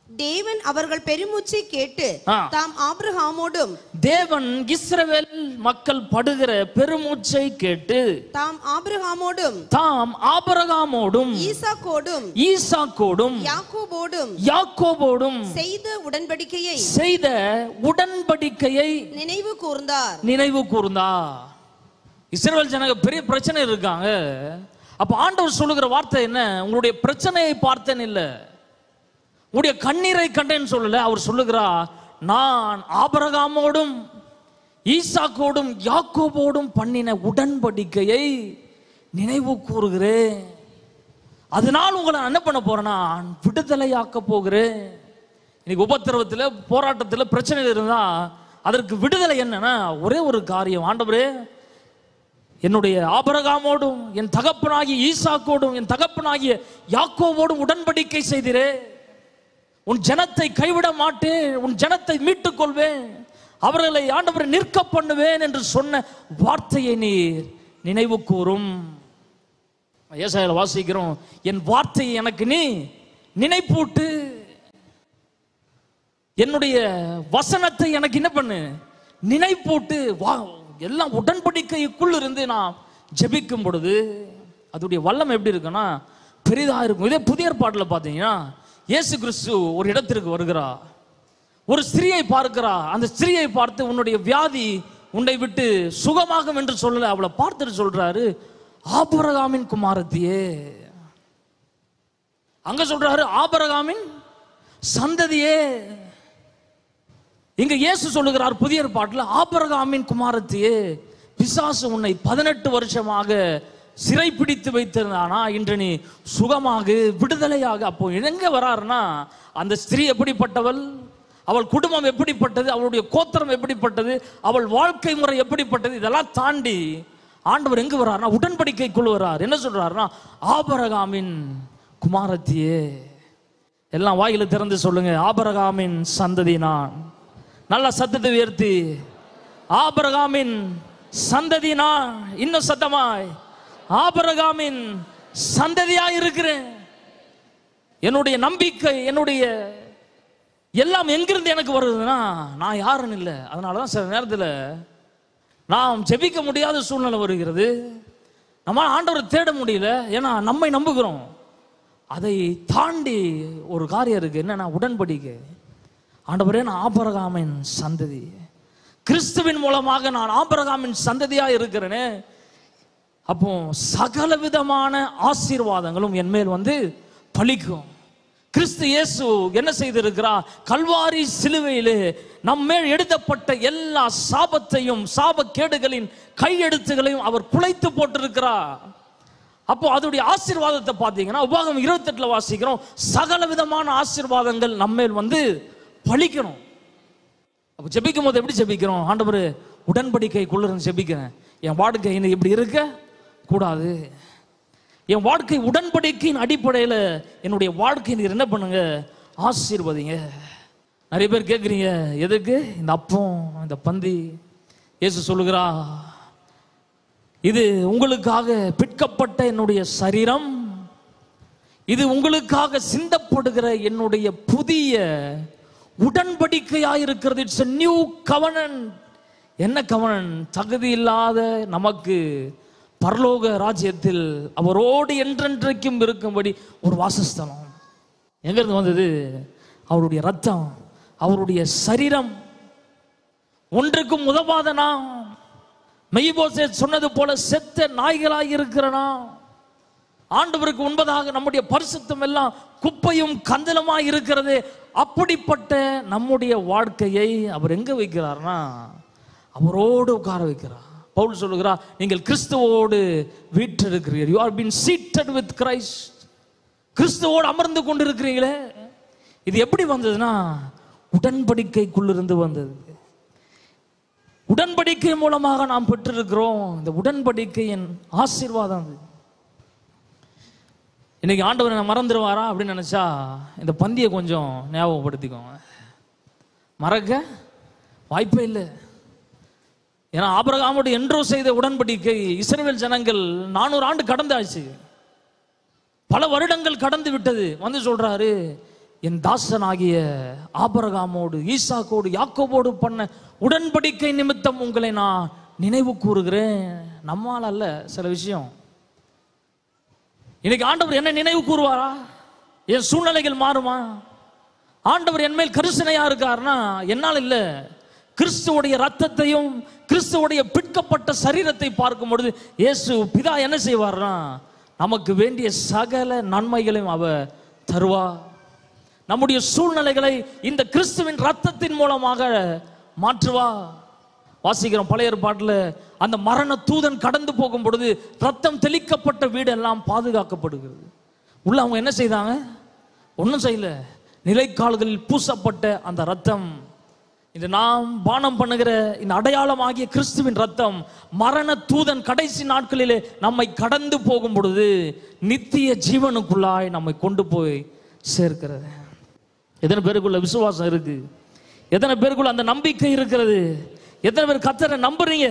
தேவன் அவர்கள் பெருமூச்சை கேட்டு ஆ. தாம் ஆபிரகாமோடும் தேவன் இஸ்ரவேல் மக்கள் படுகிற பெருமூச்சை கேட்டு தாம் ஆபிரகாமோடும் தாம் ஆபரகாமோடும் ஈசாக்கோடும் ஈசாக்கோடும் யாக்கோபோடும் யாக்கோபோடும் செய்த உடன்படிக்கையை செய்த உடன்படிக்கையை நினைவு கூர்ந்தார் நினைவு கூர்ந்தா இஸ்ரவேல் ஜனங்க பெரிய பிரச்சனை இருக்காங்க அப்ப ஆண்டவர் சொல்லுகிற வார்த்தை என்ன உங்களுடைய பிரச்சனையை பார்த்தேன் இல்ல உங்களுடைய கண்ணீரை கண்டேன்னு சொல்லல அவர் சொல்லுகிறார் நான் ஆபரகாமோடும் ஈசாக்கோடும் யாக்கோபோடும் பண்ணின உடன்படிக்கையை நினைவு கூறுகிறேன் அதனால் உங்களை நான் என்ன பண்ண போறேன்னா விடுதலையாக்க போகிறேன் இன்னைக்கு உபத்திரவத்தில் போராட்டத்தில் பிரச்சனை இருந்தா அதற்கு விடுதலை என்னன்னா ஒரே ஒரு காரியம் ஆண்டவரே என்னுடைய ஆபரகாமோடும் என் தகப்பனாகிய ஈசாக்கோடும் என் தகப்பனாகிய யாக்கோவோடும் உடன்படிக்கை செய்திரே உன் ஜனத்தை கைவிட மாட்டேன் உன் ஜனத்தை மீட்டுக் கொள்வேன் அவர்களை ஆண்டவரை நிற்க பண்ணுவேன் என்று சொன்ன வார்த்தையை நீர் நினைவு கூறும் ஏசாயில வாசிக்கிறோம் என் வார்த்தையை எனக்கு நீ நினைப்பூட்டு என்னுடைய வசனத்தை எனக்கு என்ன பண்ணு நினைப்பூட்டு வா எல்லாம் உடன்படிக்கைக்குள் இருந்து நான் ஜெபிக்கும் பொழுது அதோடைய வல்லம் எப்படி இருக்குன்னா பெரிதா இருக்கும் இதே புதிய ஏற்பாட்டில் பார்த்தீங்கன்னா இயேசு கிறிஸ்து ஒரு இடத்திற்கு வருகிறார் ஒரு ஸ்திரியை பார்க்கிறா அந்த ஸ்திரியை பார்த்து உன்னுடைய வியாதி உன்னை விட்டு சுகமாகும் என்று சொல்லல அவளை பார்த்துட்டு சொல்றாரு ஆபரகாமின் குமாரத்தியே அங்க சொல்றாரு ஆபரகாமின் சந்ததியே இங்க இயேசு சொல்லுகிறார் புதிய ஏற்பாட்டில் ஆபரகாமின் குமாரத்தியே பிசாசு உன்னை பதினெட்டு வருஷமாக சிறைப்பிடித்து வைத்திருந்தானா இன்று நீ சுகமாக விடுதலையாக அப்போ எங்க வராருன்னா அந்த ஸ்திரீ எப்படிப்பட்டவள் அவள் குடும்பம் எப்படிப்பட்டது அவளுடைய கோத்திரம் எப்படிப்பட்டது அவள் வாழ்க்கை முறை எப்படிப்பட்டது இதெல்லாம் தாண்டி ஆண்டவர் எங்க வர்றாருன்னா உடன்படிக்கைக்குள் வர்றார் என்ன சொல்றாருன்னா ஆபரகாமின் குமாரத்தியே எல்லாம் வாயில திறந்து சொல்லுங்க ஆபரகாமின் சந்ததி நான் நல்ல சத்தத்தை உயர்த்தி ஆபரகாமின் சந்ததி நான் இன்னும் சத்தமாய் ஆபரகாமின் சந்ததியா இருக்கிறேன் என்னுடைய நம்பிக்கை என்னுடைய எல்லாம் எங்கிருந்து எனக்கு வருதுன்னா நான் யாருன்னு இல்லை அதனால தான் சில நேரத்தில் நாம் ஜெபிக்க முடியாத சூழ்நிலை வருகிறது நம்ம ஆண்டவரை தேட முடியல ஏன்னா நம்மை நம்புகிறோம் அதை தாண்டி ஒரு காரியம் இருக்கு என்னன்னா உடன்படிக்கை ஆண்டவரே நான் ஆபரகாமின் சந்ததி கிறிஸ்துவின் மூலமாக நான் ஆபரகாமின் சந்ததியா இருக்கிறேனே அப்போ சகல விதமான ஆசீர்வாதங்களும் என் மேல் வந்து பலிக்கும் கிறிஸ்து இயேசு என்ன செய்திருக்கிறார் கல்வாரி சிலுவையிலே நம்மேல் எழுதப்பட்ட எல்லா சாபத்தையும் சாபக்கேடுகளின் கையெழுத்துகளையும் அவர் குலைத்து போட்டிருக்கிறார் அப்போ அதோடைய ஆசீர்வாதத்தை பார்த்தீங்கன்னா உபாகம் இருபத்தெட்டுல வாசிக்கிறோம் சகல விதமான ஆசீர்வாதங்கள் நம்மேல் வந்து பலிக்கணும் அப்போ ஜெபிக்கும் போது எப்படி ஜெபிக்கிறோம் ஆண்டவர் உடன்படிக்கைக்குள்ள இருந்து ஜெபிக்கிறேன் என் வாழ்க்கை இன்னும் இப்படி இருக்க கூடாது என் வாழ்க்கை உடன்படிக்கையின் அடிப்படையில் என்னுடைய வாழ்க்கை நீர் என்ன பண்ணுங்க ஆசீர்வதிங்க நிறைய பேர் கேட்குறீங்க எதுக்கு இந்த அப்பம் இந்த பந்தி இயேசு சொல்லுகிறா இது உங்களுக்காக பிற்கப்பட்ட என்னுடைய சரீரம் இது உங்களுக்காக சிந்தப்படுகிற என்னுடைய புதிய உடன்படிக்கையாக இருக்கிறது இட்ஸ் a நியூ கவனன் என்ன கவனன் தகுதி இல்லாத நமக்கு பரலோக ராஜ்யத்தில் அவரோடு என்றென்றைக்கும் இருக்கும்படி ஒரு வாசஸ்தலம் எங்கிருந்து வந்தது அவருடைய ரத்தம் அவருடைய சரீரம் ஒன்றுக்கும் உதவாத நாம் மெய்போசே சொன்னது போல செத்த நாய்களாய் இருக்கிறனா ஆண்டவருக்கு உண்பதாக நம்முடைய பரிசுத்தம் எல்லாம் குப்பையும் கந்தலமாய் இருக்கிறது அப்படிப்பட்ட நம்முடைய வாழ்க்கையை அவர் எங்க வைக்கிறார்னா அவரோடு உட்கார வைக்கிறார் பவுல் சொல்லுகிறார் நீங்கள் கிறிஸ்துவோடு வீற்றிருக்கிறீர்கள் you are been seated with Christ கிறிஸ்துவோடு அமர்ந்து கொண்டிருக்கிறீங்களே இது எப்படி வந்ததுன்னா உடன்படிக்கைக்குள்ளிருந்து வந்தது உடன்படிக்கை மூலமாக நாம் பெற்றிருக்கிறோம் இந்த உடன்படிக்கையின் ஆசீர்வாதம் அது இன்னைக்கு ஆண்டவர் என்ன மறந்துடுவாரா அப்படின்னு நினைச்சா இந்த பந்தியை கொஞ்சம் ஞாபகப்படுத்திக்கோங்க மறக்க வாய்ப்பே இல்லை ஏன்னா ஆபிரகாமோடு என்றோ செய்த உடன்படிக்கை இஸ்ரவேல் ஜனங்கள் நானூறு ஆண்டு கடந்தாச்சு பல வருடங்கள் கடந்து விட்டது வந்து சொல்றாரு என் தாசனாகிய ஆபரகாமோடு ஈசாக்கோடு யாக்கோபோடு பண்ண உடன்படிக்கை நிமித்தம் உங்களை நான் நினைவு கூறுகிறேன் நம்மால் அல்ல சில விஷயம் இன்னைக்கு ஆண்டவர் என்ன நினைவு கூறுவாரா என் சூழ்நிலைகள் மாறுமா ஆண்டவர் என் மேல் கரிசனையா இருக்காருன்னா என்னால் இல்ல கிறிஸ்துவுடைய ரத்தத்தையும் கிறிஸ்துவுடைய பிற்கப்பட்ட சரீரத்தை பார்க்கும் பொழுது இயேசு பிதா என்ன செய்வார்னா நமக்கு வேண்டிய சகல நன்மைகளையும் அவர் தருவா நம்முடைய சூழ்நிலைகளை இந்த கிறிஸ்துவின் ரத்தத்தின் மூலமாக மாற்றுவா வாசிக்கிறோம் பழைய ஏற்பாட்டில் அந்த மரண தூதன் கடந்து போகும் பொழுது ரத்தம் தெளிக்கப்பட்ட வீடு எல்லாம் பாதுகாக்கப்படுகிறது உள்ள அவங்க என்ன செய்தாங்க ஒன்றும் செய்யல நிலைக்கால்களில் பூசப்பட்ட அந்த ரத்தம் இது நாம் பானம் பண்ணுகிற இந்த அடையாளமாகிய கிறிஸ்துவின் ரத்தம் மரண தூதன் கடைசி நாட்களிலே நம்மை கடந்து போகும் பொழுது நித்திய ஜீவனுக்குள்ளாய் நம்மை கொண்டு போய் சேர்க்கிறது எத்தனை பேருக்குள்ள விசுவாசம் இருக்கு எத்தனை பேருக்குள்ள அந்த நம்பிக்கை இருக்கிறது எத்தனை பேர் கத்தரை நம்புறீங்க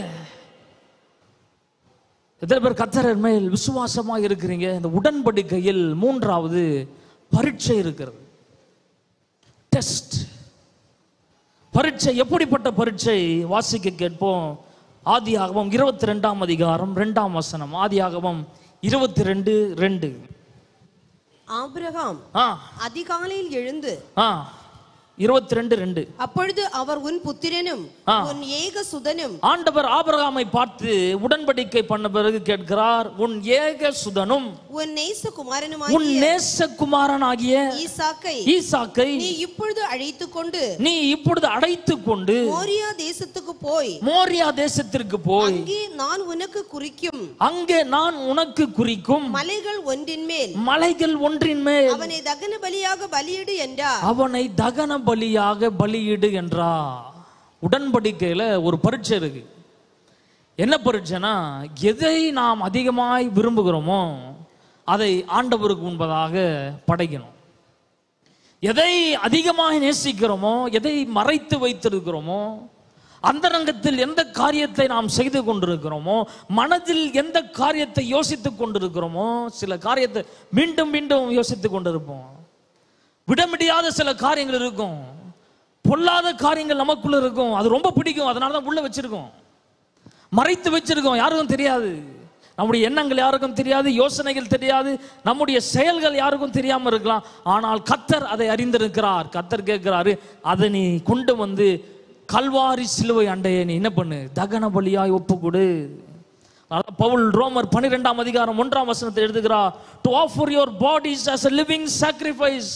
எத்தனை பேர் கத்தரர் மேல் விசுவாசமா இருக்கிறீங்க இந்த உடன்படிக்கையில் மூன்றாவது பரீட்சை இருக்கிறது டெஸ்ட் பரீட்சை எப்படிப்பட்ட பரீட்சை வாசிக்க கேட்போம் ஆதியாகமம் இருபத்தி ரெண்டாம் அதிகாரம் ரெண்டாம் வசனம் ஆதியாகமம் இருபத்தி ரெண்டு ரெண்டு ஆபிரகாம் ஆ அதிகாலையில் எழுந்து ஆ இருபத்தி ரெண்டு ரெண்டு அப்பொழுது அவர் உன் புத்திரனும் ஆ. உன் ஏக சுதனும் ஆண்டவர் ஆபிரகாமை பார்த்து உடன்படிக்கை பண்ண பிறகு கேட்கிறார் உன் ஏக சுதனும் உன் உன் நேசகுமாரனுமாகிய நேசகுமாரனாகிய ஈசாக்கை ஈசாக்கை நீ இப்பொழுது அழைத்துக் கொண்டு நீ இப்பொழுது அடைத்து கொண்டு மோரியா தேசத்துக்கு போய் மோரியா தேசத்திற்கு போய் அங்கே நான் உனக்கு குறிக்கும் அங்கே நான் உனக்கு குறிக்கும் மலைகள் ஒன்றின் மேல் மலைகள் ஒன்றின் மேல் அவனை தகன பலியாக பலியிடு என்றார் அவனை தகன பலியாக பலியிடு என்றா உடன்படிக்கையில ஒரு பரீட்சை இருக்கு என்ன பரீட்சைனா எதை நாம் அதிகமாய் விரும்புகிறோமோ அதை ஆண்டவருக்கு முன்பதாக படைக்கணும் எதை அதிகமாக நேசிக்கிறோமோ எதை மறைத்து வைத்திருக்கிறோமோ அந்தரங்கத்தில் எந்த காரியத்தை நாம் செய்து கொண்டிருக்கிறோமோ மனதில் எந்த காரியத்தை யோசித்துக் கொண்டிருக்கிறோமோ சில காரியத்தை மீண்டும் மீண்டும் யோசித்துக் கொண்டிருப்போம் விட முடியாத சில காரியங்கள் இருக்கும் பொல்லாத காரியங்கள் நமக்குள்ள இருக்கும் அது ரொம்ப பிடிக்கும் அதனால தான் உள்ள வச்சிருக்கோம் மறைத்து வச்சிருக்கோம் யாருக்கும் தெரியாது நம்முடைய எண்ணங்கள் யாருக்கும் தெரியாது யோசனைகள் தெரியாது நம்முடைய செயல்கள் யாருக்கும் தெரியாம இருக்கலாம் ஆனால் கத்தர் அதை அறிந்திருக்கிறார் கத்தர் கேட்கிறாரு அதை நீ கொண்டு வந்து கல்வாரி சிலுவை அண்டையை நீ என்ன பண்ணு தகன பலியாய் ஒப்பு கொடு அதான் பவுல் ரோமர் பன்னிரெண்டாம் அதிகாரம் ஒன்றாம் வசனத்தை எழுதுகிறார் to offer your bodies as a living sacrifice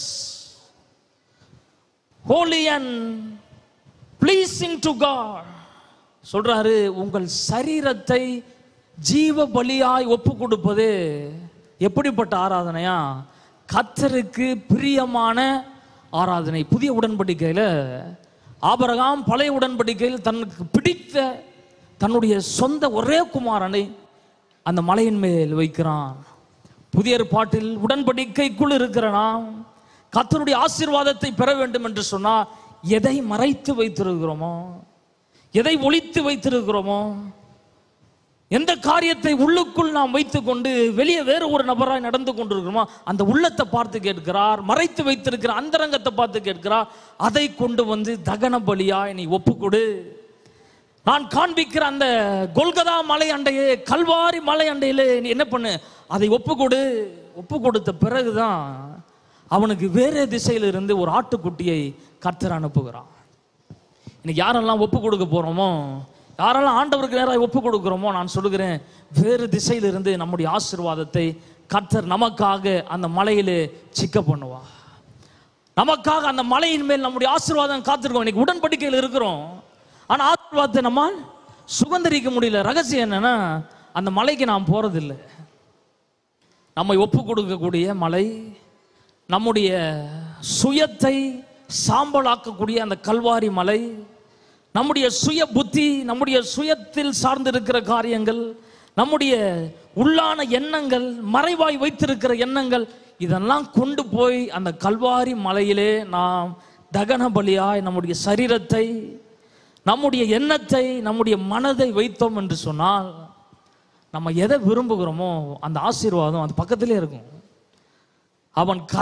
holy and pleasing to God சொல்றாரு உங்கள் சரீரத்தை ஜீவ பலியாய் ஒப்பு கொடுப்பது எப்படிப்பட்ட ஆராதனையா கத்தருக்கு பிரியமான ஆராதனை புதிய உடன்படிக்கையில ஆபரகாம் பழைய உடன்படிக்கையில் தனக்கு பிடித்த தன்னுடைய சொந்த ஒரே குமாரனை அந்த மலையின் மேல் வைக்கிறான் புதிய ஏற்பாட்டில் உடன்படிக்கைக்குள் இருக்கிற நாம் கர்த்தருடைய ஆசீர்வாதத்தை பெற வேண்டும் என்று சொன்னால் எதை மறைத்து வைத்திருக்கிறோமோ எதை ஒளித்து வைத்திருக்கிறோமோ எந்த காரியத்தை உள்ளுக்குள் நாம் வைத்துக்கொண்டு வெளியே வேறு ஒரு நபராய் நடந்து கொண்டிருக்கிறோமோ அந்த உள்ளத்தை பார்த்து கேட்கிறார் மறைத்து வைத்திருக்கிற அந்தரங்கத்தை பார்த்து கேட்கிறார் அதை கொண்டு வந்து தகன பலியாய் நீ ஒப்புக்கொடு நான் காண்பிக்கிற அந்த கொல்கதா மலை அண்டையே கல்வாரி மலை அண்டையிலே நீ என்ன பண்ணு அதை ஒப்பு கொடு ஒப்பு கொடுத்த பிறகுதான் அவனுக்கு வேற திசையில இருந்து ஒரு ஆட்டுக்குட்டியை கர்த்தர் அனுப்புகிறான் இன்னைக்கு யாரெல்லாம் ஒப்பு கொடுக்க போறோமோ யாரெல்லாம் ஆண்டவருக்கு நேராக ஒப்பு கொடுக்கிறோமோ நான் சொல்லுகிறேன் வேறு திசையிலிருந்து நம்முடைய ஆசீர்வாதத்தை கர்த்தர் நமக்காக அந்த மலையிலே சிக்க பண்ணுவா நமக்காக அந்த மலையின் மேல் நம்முடைய ஆசீர்வாதம் காத்திருக்கோம் இன்னைக்கு உடன்படிக்கையில் இருக்கிறோம் ஆனா ஆசீர்வாதத்தை நம்மால் சுதந்திரிக்க முடியல ரகசியம் என்னன்னா அந்த மலைக்கு நாம் போறதில்லை நம்மை ஒப்பு கொடுக்கக்கூடிய மலை நம்முடைய சுயத்தை சாம்பலாக்கக்கூடிய அந்த கல்வாரி மலை நம்முடைய சுய புத்தி நம்முடைய சுயத்தில் சார்ந்திருக்கிற காரியங்கள் நம்முடைய உள்ளான எண்ணங்கள் மறைவாய் வைத்திருக்கிற எண்ணங்கள் இதெல்லாம் கொண்டு போய் அந்த கல்வாரி மலையிலே நாம் தகன பலியாய் நம்முடைய சரீரத்தை நம்முடைய எண்ணத்தை நம்முடைய மனதை வைத்தோம் என்று சொன்னால் நம்ம எதை விரும்புகிறோமோ அந்த ஆசீர்வாதம் அது பக்கத்திலே இருக்கும் அவன் கத்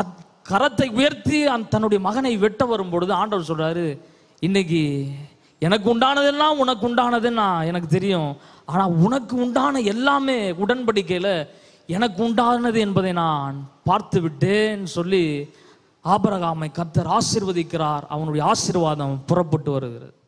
கரத்தை உயர்த்தி அந்த தன்னுடைய மகனை வெட்ட வரும் பொழுது ஆண்டவர் சொல்றாரு இன்னைக்கு எனக்கு உண்டானதெல்லாம் உனக்கு உண்டானதுன்னா எனக்கு தெரியும் ஆனா உனக்கு உண்டான எல்லாமே உடன்படிக்கையில எனக்கு உண்டானது என்பதை நான் பார்த்து விட்டேன் சொல்லி ஆபரகாமை கர்த்தர் ஆசீர்வதிக்கிறார் அவனுடைய ஆசீர்வாதம் புறப்பட்டு வருகிறது